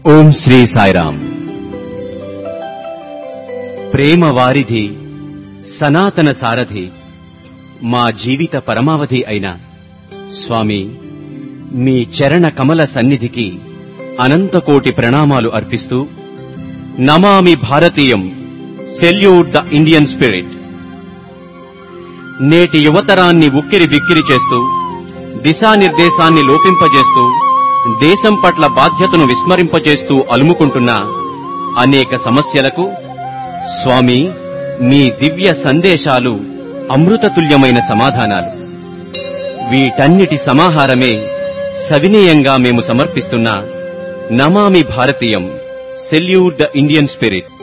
ఓం శ్రీ సాయిరామ్ ప్రేమ వారిధి సనాతన సారథి మా జీవిత పరమావధి అయిన స్వామి మీ చరణ కమల సన్నిధికి అనంతకోటి ప్రణామాలు అర్పిస్తూ నమామి భారతీయం సెల్యూట్ ద ఇండియన్ స్పిరిట్ నేటి యువతరాన్ని ఉక్కిరి బిక్కిరి చేస్తూ దిశానిర్దేశాన్ని లోపింపజేస్తూ దేశం పట్ల బాధ్యతను విస్మరింపజేస్తూ అలుముకుంటున్న అనేక సమస్యలకు స్వామి మీ దివ్య సందేశాలు అమృతతుల్యమైన సమాధానాలు వీటన్నిటి సమాహారమే సవినయంగా మేము సమర్పిస్తున్న నమామి భారతీయం సెల్యూట్ ద ఇండియన్ స్పిరిట్